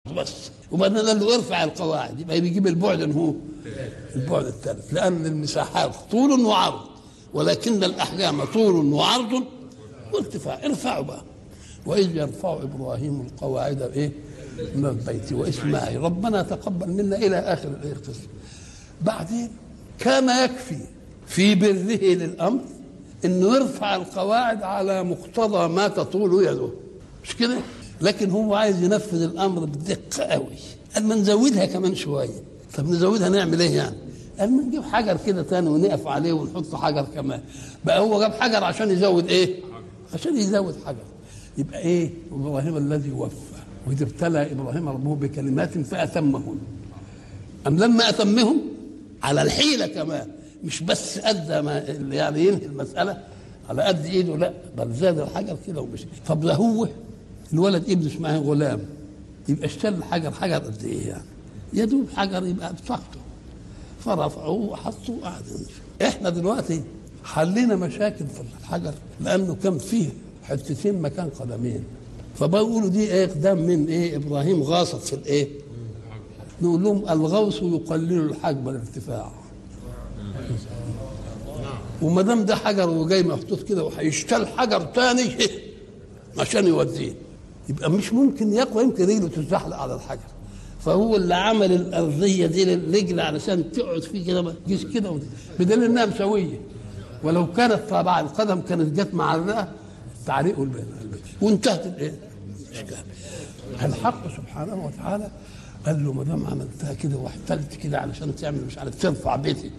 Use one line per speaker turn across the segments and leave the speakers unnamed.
بس وبعدين قال له ارفع القواعد يبقى بيجيب البعد إن هو البعد الثالث لان المساحات طول وعرض ولكن الاحجام طول وعرض وارتفاع ارفعوا بقى واذ يرفع ابراهيم القواعد ايه من البيت واسماعيل ربنا تقبل منا الى اخر الاختصار بعدين كان يكفي في بره للامر انه يرفع القواعد على مقتضى ما تطول يده مش كده لكن هو عايز ينفذ الامر بدقه قوي قال ما نزودها كمان شويه طب نزودها نعمل ايه يعني قال ما نجيب حجر كده تاني ونقف عليه ونحط حجر كمان بقى هو جاب حجر عشان يزود ايه عشان يزود حجر يبقى ايه ابراهيم الذي وفى واذ ابتلى ابراهيم ربه بكلمات فاتمهن ام لما اتمهم على الحيله كمان مش بس ادى ما يعني ينهي المساله على قد ايده لا بل زاد الحجر كده ومشي طب ده هو الولد ابن اسماعيل غلام يبقى اشترى الحجر حجر قد ايه يعني يا دوب حجر يبقى بطاقته فرفعوه وحطوه وقعد احنا دلوقتي حلينا مشاكل في الحجر لانه كان فيه حتتين مكان قدمين فبقولوا دي ايه اقدام من ايه ابراهيم غاصت في الايه نقول لهم الغوص يقلل الحجم الارتفاع وما دام ده حجر وجاي محطوط كده وهيشتل حجر تاني عشان يوديه يبقى مش ممكن يقوى يمكن رجله تتزحلق على الحجر فهو اللي عمل الارضيه دي للرجل علشان تقعد فيه كده ما تجيش كده بدليل انها مسويه ولو كانت طبعا القدم كانت جت مع الرئه تعليق البيت وانتهت الايه؟ الحق سبحانه وتعالى قال له ما دام عملتها كده واحتلت كده علشان تعمل مش عارف ترفع بيتي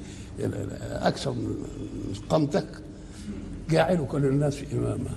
اكثر من قامتك جاعلك للناس اماما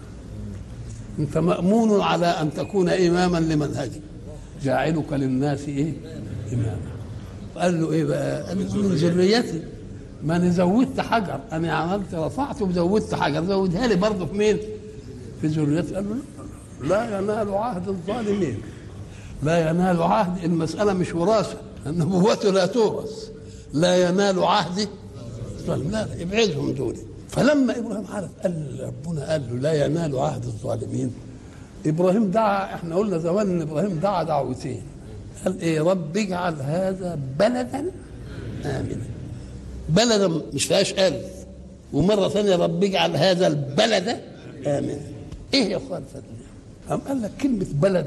انت مامون على ان تكون اماما لمنهجي جاعلك للناس ايه اماما قال له ايه بقى قال له من ذريتي ما انا زودت حجر انا عملت رفعت وزودت حجر زودها لي برضه في مين في ذريتي قال له لا ينال عهد الظالمين لا ينال عهد المسألة مش وراثة النبوة لا تورث لا ينال عهد الظالم لا لا ابعدهم دول فلما ابراهيم عرف قال ربنا قال له لا ينال عهد الظالمين ابراهيم دعا احنا قلنا زمان ان ابراهيم دعا دعوتين قال ايه رب اجعل هذا بلدا امنا بلدا مش فيهاش الف ومره ثانيه رب اجعل هذا البلد امنا ايه يا اخوان قام قال لك كلمه بلد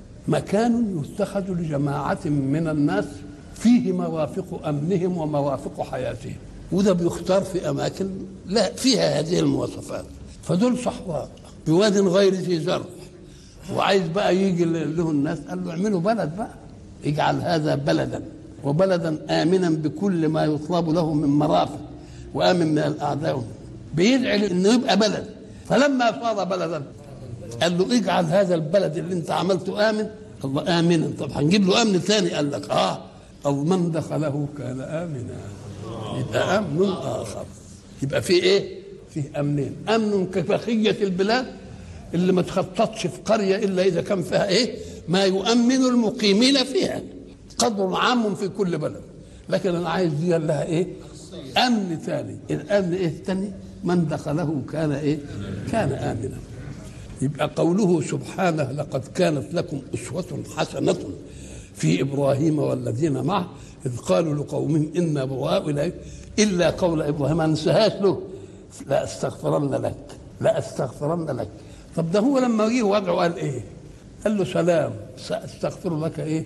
مكان يتخذ لجماعه من الناس فيه مرافق امنهم ومرافق حياتهم وده بيختار في اماكن لا فيها هذه المواصفات فدول صحراء بواد غير ذي زرع وعايز بقى يجي له الناس قال له اعملوا بلد بقى اجعل هذا بلدا وبلدا امنا بكل ما يطلب له من مرافق وامن من الاعداء بيدعي انه يبقى بلد فلما صار بلدا قال له اجعل هذا البلد اللي انت عملته امن الله امنا طب هنجيب له امن ثاني قال لك اه او من دخله كان امنا يبقى امن اخر يبقى في ايه فيه امنين امن كبقيه البلاد اللي ما تخططش في قريه الا اذا كان فيها ايه ما يؤمن المقيمين فيها قدر عام في كل بلد لكن انا عايز دي لها ايه امن ثاني الامن ايه الثاني من دخله كان ايه كان امنا يبقى قوله سبحانه لقد كانت لكم اسوه حسنه في ابراهيم والذين معه اذ قالوا لقومهم انا براء اليك الا قول ابراهيم ما ننساهاش له لا استغفرن لك لا استغفرن لك طب ده هو لما جه وضعه قال ايه؟ قال له سلام ساستغفر لك ايه؟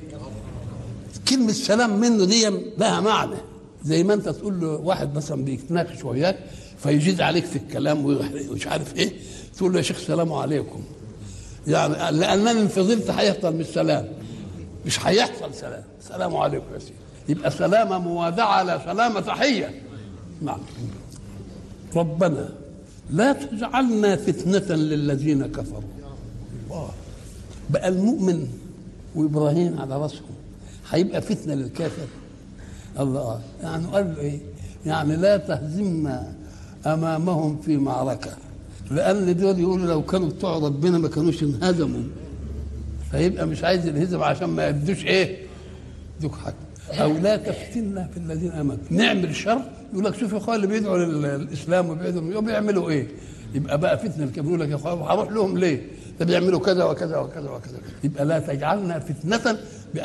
كلمة سلام منه دي لها معنى زي ما انت تقول له واحد مثلا بيتناقش وياك فيزيد عليك في الكلام ومش عارف ايه تقول له يا شيخ السلام عليكم يعني لانني فضلت هيحصل مش سلام مش هيحصل سلام السلام عليكم يا سيدي يبقى سلامة موادعة لا سلامة تحية نعم ربنا لا تجعلنا فتنة للذين كفروا الله بقى المؤمن وإبراهيم على رأسهم هيبقى فتنة للكافر الله يعني قال له إيه يعني لا تهزمنا أمامهم في معركة لأن دول يقولوا لو كانوا بتوع ربنا ما كانوش انهزموا فيبقى مش عايز ينهزم عشان ما يدوش إيه يدوك حاجة او لا تفتنا في الذين امنوا نعمل شر يقول لك شوف يا اخوان اللي بيدعوا للاسلام وبيدعوا بيعملوا ايه يبقى بقى فتنه الكافر يقول لك يا اخوان هروح لهم ليه ده بيعملوا كذا وكذا وكذا وكذا يبقى لا تجعلنا فتنه